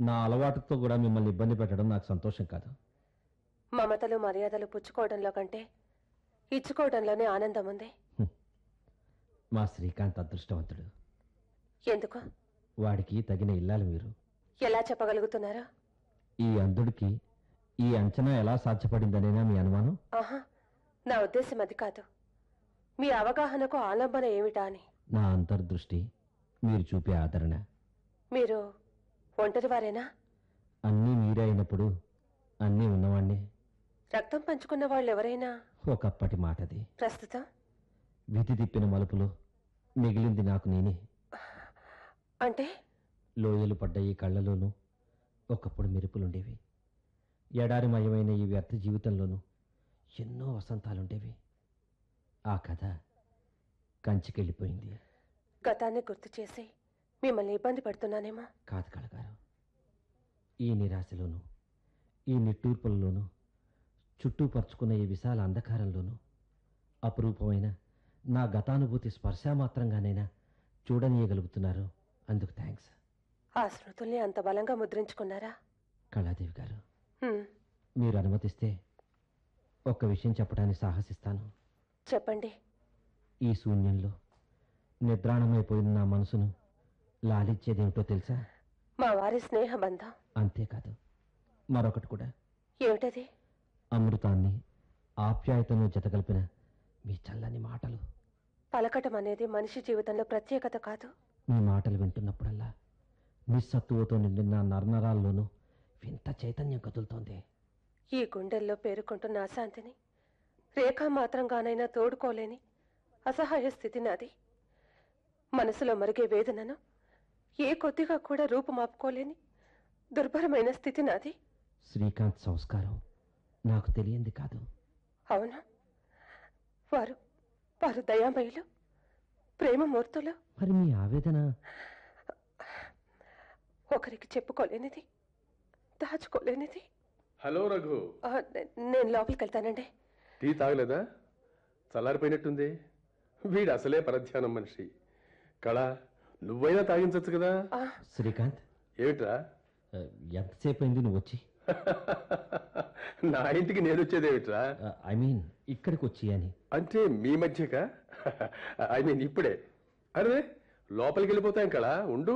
నా అలవాటుతో కూడా మిమ్మల్ని ఇబ్బంది పెట్టడం నాకు సంతోషం కాదు మమతలు మర్యాదలు పుచ్చుకోవడంలో కంటే ఇచ్చుకోవడంలోనే ఆనందం ఉంది మా శ్రీకాంత్ అదృష్టవంతుడు ఎందుకు వాడికి తగిన ఇల్లాలు మీరు ఎలా చెప్పగలుగుతున్నారా ఈ అంధుడికి ఈ అంచనా ఎలా సాధ్యపడిందనేనా మీ అనుమానం ఆహా నా ఉద్దేశం అది కాదు మీ అవగాహనకు ఆలంబన ఏమిటా అని నా అంతర్దృష్టి మీరు చూపే ఆదరణ మీరు ఒంటరి వారేనా అన్నీ మీరే అయినప్పుడు అన్నీ ఉన్నవాణ్ణే రక్తం పంచుకున్న వాళ్ళు ఎవరైనా ఒకప్పటి మాటది ప్రస్తుతం విధి తిప్పిన మలుపులో మిగిలింది నాకు నేనే అంటే లోయలు పడ్డ ఈ కళ్ళలోనూ ఒకప్పుడు మెరుపులుండేవి ఎడారిమయమైన ఈ వ్యర్థ జీవితంలోనూ ఎన్నో వసంతాలుండేవి ఆ కథ కంచికెళ్ళిపోయింది గతాన్ని గుర్తు చేసి మిమ్మల్ని ఇబ్బంది పెడుతున్నానేమో కాదు కళగారు ఈ నిరాశలోనూ ఈ నిట్టూర్పులలోనూ చుట్టూ పరుచుకున్న ఈ విశాల అంధకారంలోనూ అపురూపమైన నా గతానుభూతి స్పర్శామాత్రంగానైనా చూడనీయగలుగుతున్నారు అందుకు థ్యాంక్స్ ఆ స్మృతుల్ని అంత బలంగా ముద్రించుకున్నారా కళాదేవి గారు హ్మ్, మీరు అనుమతిస్తే ఒక్క విషయం చెప్పడానికి సాహసిస్తాను చెప్పండి ఈ శూన్యంలో నిద్రాణమైపోయిన నా మనసును లాలిచ్చేదేమిటో తెలుసా మా వారి స్నేహ బంధం అంతేకాదు మరొకటి కూడా ఏమిటది అమృతాన్ని ఆప్యాయతను జతగలిపిన మీ చల్లని మాటలు పలకటం అనేది మనిషి జీవితంలో ప్రత్యేకత కాదు మీ మాటలు వింటున్నప్పుడల్లా నిస్సత్తువతో నిండిన నర్నరాల్లోనూ వింత చైతన్యం కదులుతోంది ఈ గుండెల్లో పేరుకుంటున్న అశాంతిని రేఖా మాత్రంగానైనా తోడుకోలేని అసహాయ స్థితి నాది మనసులో మరిగే వేదనను ఏ కొద్దిగా కూడా రూపుమాపుకోలేని దుర్భరమైన స్థితి నాది శ్రీకాంత్ సంస్కారం నాకు తెలియంది కాదు అవును వారు వారు దయామయులు ప్రేమమూర్తులు మరి మీ ఆవేదన ఒకరికి చెప్పుకోలేనిది దాచుకోలేనిది హలో రఘు ఆ, నే- నేను లోపలికి వెళ్తానండి టీ తాగలేదా చల్లారిపోయినట్టుంది వీడు అసలే పరధ్యానం మనిషి కళ నువ్వైనా తాగించచ్చు కదా ఆ, శ్రీకాంత్ ఏమిట్రా ఆ, ఎంతసేపు అయింది నువ్వు వచ్చి నా ఇంటికి నేను వచ్చేదేమిట్రా ఐ మీన్ ఇక్కడికి వచ్చి అని అంటే మీ మధ్యక ఐ మీన్ ఇప్పుడే అరే లోపలికి వెళ్ళిపోతాం కళ ఉండు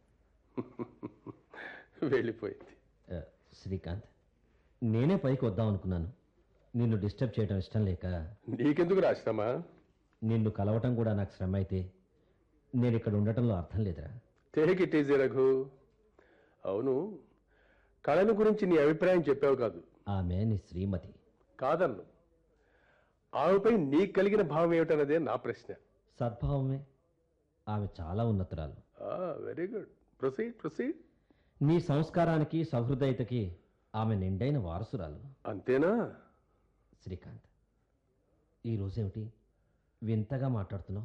వెళ్ళిపోయింది ఆ, శ్రీకాంత్ నేనే పైకి వద్దాం అనుకున్నాను నిన్ను డిస్టర్బ్ చేయడం ఇష్టం లేక నీకెందుకు రాశ్రమా నిన్ను కలవటం కూడా నాకు శ్రమ అయితే నేను ఇక్కడ ఉండటంలో అర్థం లేదురా టేక్ ఇట్ ఈజీ రఘు అవును కళను గురించి నీ అభిప్రాయం చెప్పావు కాదు ఆమె నీ శ్రీమతి కాదన్ను ఆమెపై నీకు కలిగిన భావం ఏమిటన్నదే నా ప్రశ్న సద్భావమే ఆమె చాలా ఉన్నతురాలు వెరీ గుడ్ ప్రొసీడ్ ప్రొసీడ్ నీ సంస్కారానికి సహృదయతకి ఆమె నిండైన వారసురాలు అంతేనా శ్రీకాంత్ ఈ రోజేమిటి వింతగా మాట్లాడుతున్నావు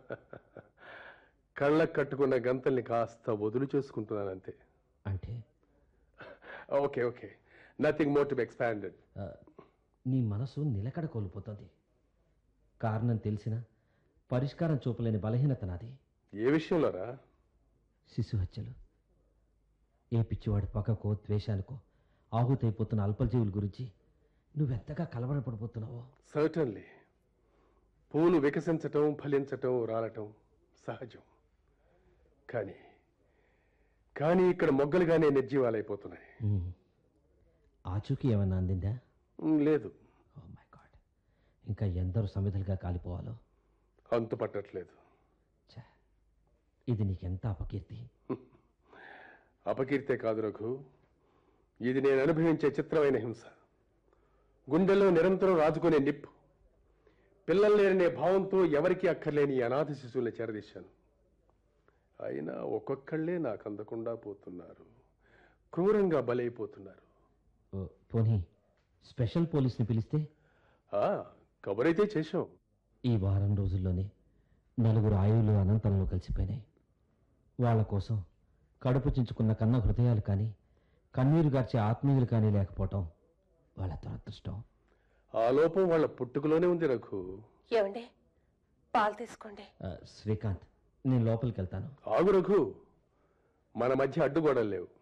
కళ్ళకు కట్టుకున్న గంతల్ని కాస్త వదులు చేసుకుంటున్నాను అంతే అంటే okay okay nothing more to be expanded ఆ, నీ మనసు నిలకడ కోల్పోతుంది కారణం తెలిసిన పరిష్కారం చూపలేని బలహీనత నాది ఏ విషయంలోరా శిశు హత్యలు ఏ పిచ్చివాడి పక్కకో ద్వేషానికో ఆహుతైపోతున్న అల్పజీవుల గురించి నువ్వెంతగా కలవరపడిపోతున్నావో సర్టన్లీ పూలు వికసించటం ఫలించటం రాలటం సహజం కానీ కానీ ఇక్కడ మొగ్గలుగానే నిర్జీవాలైపోతున్నాయి ఉమ్. ఆచూకీ ఏమన్నా అందిందా మ్, లేదు ఓ మై గాడ్ ఇంకా ఎందరో సమిధలుగా కాలిపోవాలో అంతు పట్టట్లేదు ఛే ఇది నీకెంత అపకీర్తి అపకీర్తే కాదు రఘు ఇది నేను అనుభవించే చిత్రమైన హింస గుండెల్లో నిరంతరం రాజుకునే నిప్పు పిల్లలు లేరనే భావంతో ఎవరికీ అక్కర్లేని ఈ అనాథ శిశువుల చేరదీశాను అయినా ఒక్కొక్కళ్ళే నాకు అందకుండా పోతున్నారు క్రూరంగా బలైపోతున్నారు ఓ, పోనీ స్పెషల్ పోలీస్ని పిలిస్తే ఆ, కబురైతే చేశాం ఈ వారం రోజుల్లోనే నలుగురు ఆయువులు అనంతంలో కలిసిపోయినాయి వాళ్ళ కోసం కడుపు చించుకున్న కన్న హృదయాలు కానీ కన్నీరు గార్చే ఆత్మీయులు కానీ లేకపోవటం వాళ్ళ దురదృష్టం ఆ లోపం వాళ్ళ పుట్టుకలోనే ఉంది రఘు ఏమండి పాలు తీసుకోండి ఆ, శ్రీకాంత్ నేను లోపలికి వెళ్తాను ఆగు రఘు మన మధ్య అడ్డుగోడలు లేవు